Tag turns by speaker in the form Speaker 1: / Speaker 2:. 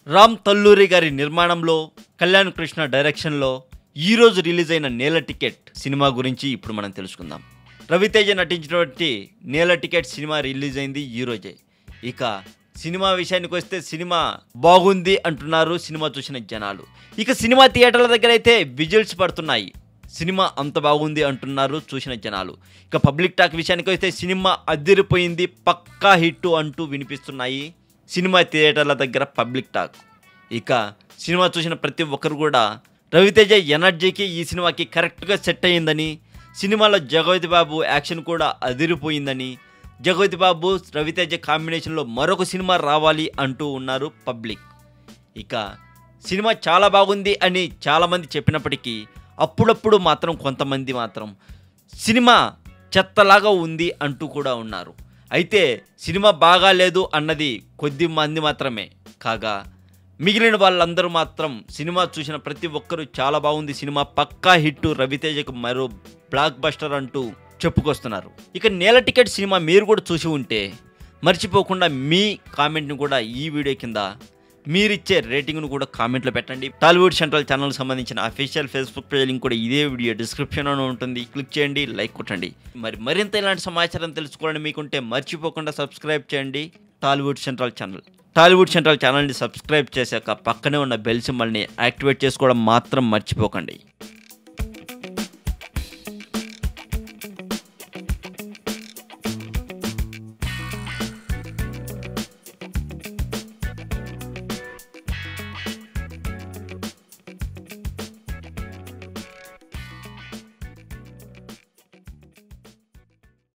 Speaker 1: రామ్ తల్లూరి గారి నిర్మాణంలో కళ్యాణ్ కృష్ణ డైరెక్షన్లో ఈరోజు రిలీజ్ అయిన నేల టికెట్ సినిమా గురించి ఇప్పుడు మనం తెలుసుకుందాం రవితేజ నటించినటువంటి నేల టికెట్ సినిమా రిలీజ్ అయింది ఈరోజే ఇక సినిమా విషయానికి వస్తే సినిమా బాగుంది అంటున్నారు సినిమా చూసిన జనాలు ఇక సినిమా థియేటర్ల దగ్గర అయితే విజిల్స్ పడుతున్నాయి సినిమా అంత బాగుంది అంటున్నారు చూసిన జనాలు ఇక పబ్లిక్ టాక్ విషయానికి వస్తే సినిమా అదిరిపోయింది పక్కా హిట్ అంటూ వినిపిస్తున్నాయి సినిమా థియేటర్ల దగ్గర పబ్లిక్ టాక్ ఇక సినిమా చూసిన ప్రతి ఒక్కరు కూడా రవితేజ ఎనర్జీకి ఈ సినిమాకి కరెక్ట్గా సెట్ అయ్యిందని సినిమాలో జగవతి బాబు యాక్షన్ కూడా అదిరిపోయిందని జగవతి బాబు రవితేజ కాంబినేషన్లో మరొక సినిమా రావాలి అంటూ ఉన్నారు పబ్లిక్ ఇక సినిమా చాలా బాగుంది అని చాలామంది చెప్పినప్పటికీ అప్పుడప్పుడు మాత్రం కొంతమంది మాత్రం సినిమా చెత్తలాగా ఉంది అంటూ కూడా ఉన్నారు అయితే సినిమా బాగా లేదు అన్నది కొద్ది మంది మాత్రమే కాగా మిగిలిన వాళ్ళందరూ మాత్రం సినిమా చూసిన ప్రతి ఒక్కరూ చాలా బాగుంది సినిమా పక్కా హిట్ రవితేజకు మరో బ్లాక్ బస్టర్ అంటూ చెప్పుకొస్తున్నారు ఇక నేల టికెట్ సినిమా మీరు కూడా చూసి ఉంటే మర్చిపోకుండా మీ కామెంట్ని కూడా ఈ వీడియో కింద మీరిచ్చే రేటింగ్ను కూడా కామెంట్లో పెట్టండి టాలీవుడ్ సెంట్రల్ ఛానల్ సంబంధించిన అఫీషియల్ ఫేస్బుక్ పేజ్ లింక్ కూడా ఇదే వీడియో డిస్క్రిప్షన్లో ఉంటుంది క్లిక్ చేయండి లైక్ కొట్టండి మరి మరింత ఇలాంటి సమాచారం తెలుసుకోవాలని మీకుంటే మర్చిపోకుండా సబ్స్క్రైబ్ చేయండి Tollywood central channel Tollywood central ఛానల్ని సబ్స్క్రైబ్ చేశాక పక్కనే ఉన్న బెల్ సింబల్ని యాక్టివేట్ చేసుకోవడం మాత్రం మర్చిపోకండి